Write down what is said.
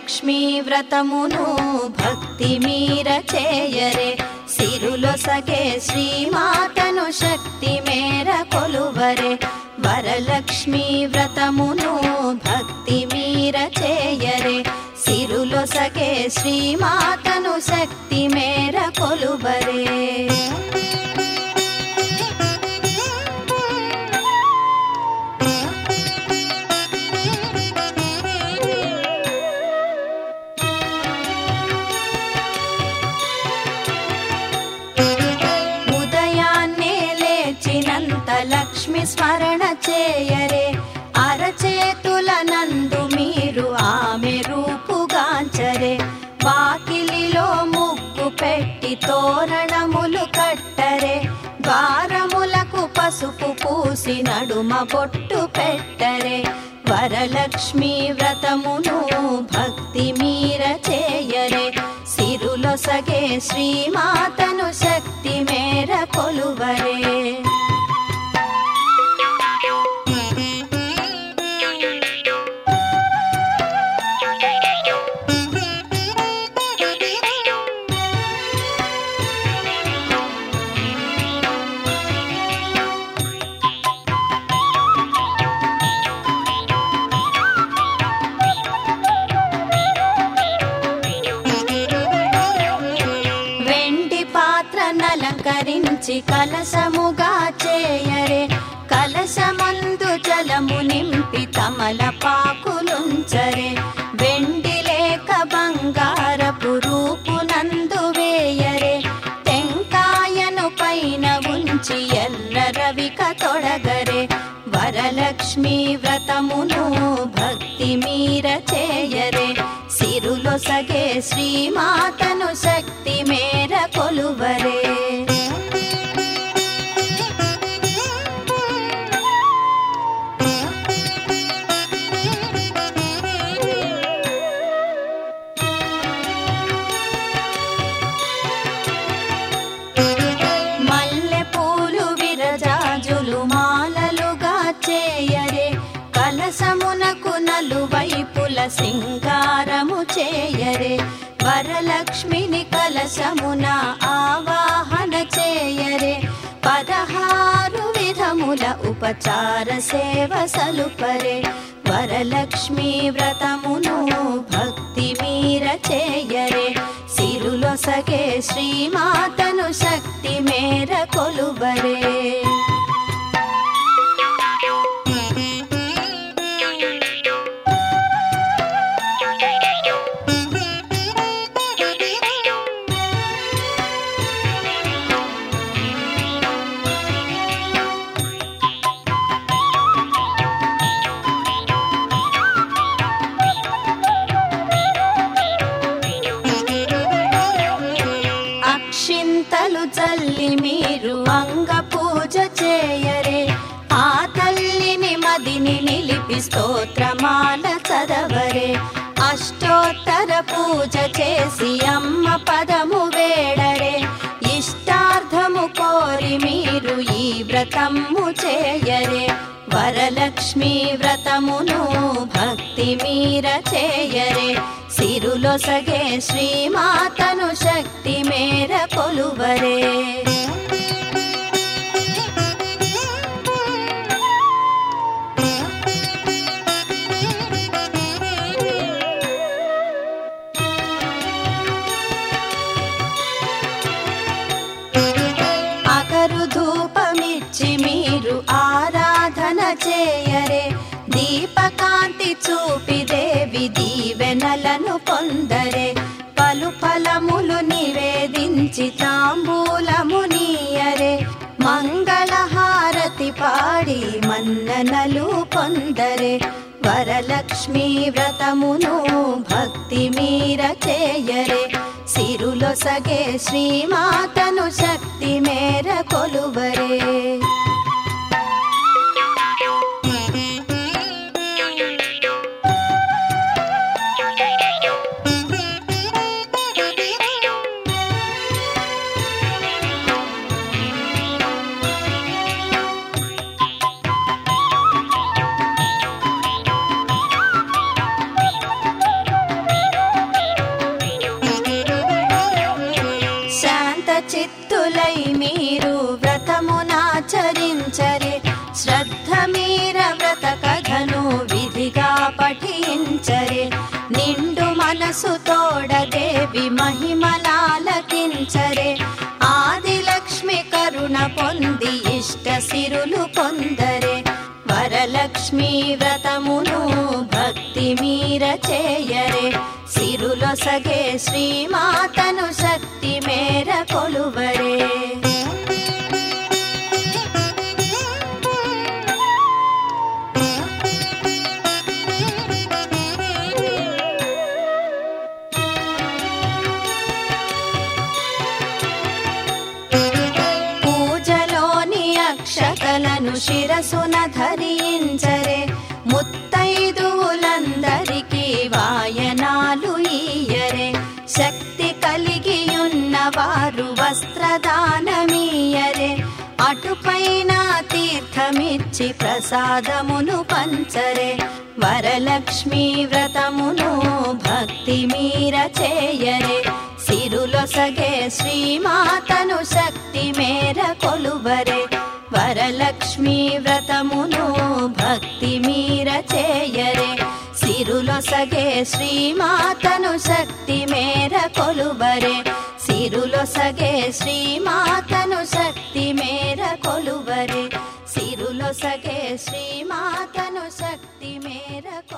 వరలక్ష్మీ వ్రతమును భక్తి మీర చేయరే సిరులొసగే శ్రీమాతను శక్తి మేర కొలువరే వరలక్ష్మీ వ్రతమును భక్తి మీర చేయరే సిరులొసగే శ్రీమాతను శక్తి మేర కొలువరే ఉదయాన్నే లేచినంత లక్ష్మి స్మరణ చేయరే అరచేతుల నందు మీరు ఆమె రూపుగాంచరే వాకిలిలో ముగ్గు పెట్టి తోరణములు కట్టరే ద్వారములకు పసుపు పూసి నడుమ బొట్టు పెట్టరే వరలక్ష్మీ వ్రతమును భక్తి మీర చేయరే సిరులొసగే శ్రీమాతను శక్తి మేర కొలువరే వెండి పాత్రనలంకరించి కలశముగా చేయరే కలశమందు జలము నింపి తమల పాకులుంచరే వెండి లేక బంగారపు రూపునందు వేయరే టెంకాయను పైన ఉంచి ఎల్ల రవిక తొడగరే వరలక్ష్మీ వ్రతమును భక్తి మీర చేయరే సిరులొసగే శ్రీమాతను శక్తి మేర కొలువరే మల్లె పూలు విరజాజులు మాలలుగా చేయరే కలసమునకు నలువైపుల సింగారము చేయరే వరలక్ష్మిని కలసమున ఆవాహన చేయరే పదహారు విధముల ఉపచార సేవ సలుపరే వరలక్ష్మీ వ్రతమును భక్తి మీర చేయరే సిరులొసగే శ్రీమాతను శక్తి మేర కొలువరే అక్షింతలు చల్లి మీరు అంగ పూజ చేయరే ఆ తల్లిని మదిని నిలిపి స్తోత్రమాల చదవరే అష్టోత్తర పూజ చేసి అమ్మ పదము వేడరే ఇష్టార్థము కోరి మీరు ఈ వ్రతము చేయరే వరలక్ష్మీ వ్రతమును భక్తి మీర చేయరే సిరులొసగే శ్రీమాతను శక్తి మేర కొలువరే అగరు ధూపమిచ్చి మీరు ఆరాధన చేయరే దీపకాంతి చూపి దేవి దీవెనలను పొందరే పలు ఫలములు నివేదించి తాంబూలము నీయరే మంగళహారతి పాడి మన్ననలు పొందరే వరలక్ష్మీ వ్రతమును భక్తి మీర చేయరే సిరులొసగే శ్రీమాతను శక్తి మేర కొలువరే చిత్తులై మీరు వ్రతమునాచరించరే శ్రద్ధ మీర వ్రత కథను విధిగా పఠించరే నిండు మనసు తోడ దేవి మహిమలాలకించరే ఆది లక్ష్మి కరుణ పొంది ఇష్ట సిరులు పొందరే వరలక్ష్మి వ్రతమును భక్తి మీర చేయరే సిరులొసగే శ్రీమాతను శక్తి మేర కొలువరే పూజలోని అక్షతలను శిరసున ధరించరే ముత్తైదువులందరికీ వాయనాలు ఈయరే శక్తి కలిగియున్న వారు వస్త్రదానమీయరే అటుపైన తీర్థమిచ్చి ప్రసాదమును పంచరే వరలక్ష్మి వ్రతమును భక్తి మీర చేయరే సిరులొసగే శ్రీమాతను శక్తి మేర కొలువరే వరలక్ష్మి వ్రతమును భక్తి మీర చేయరే సిరులొసగే శ్రీమాతను శక్తి మేర కొలువరే సిరులొసగే శ్రీమాతను శక్తి మేర కొలువరే సిరులొసగే శ్రీమాతను శక్తి మేర కొలువరే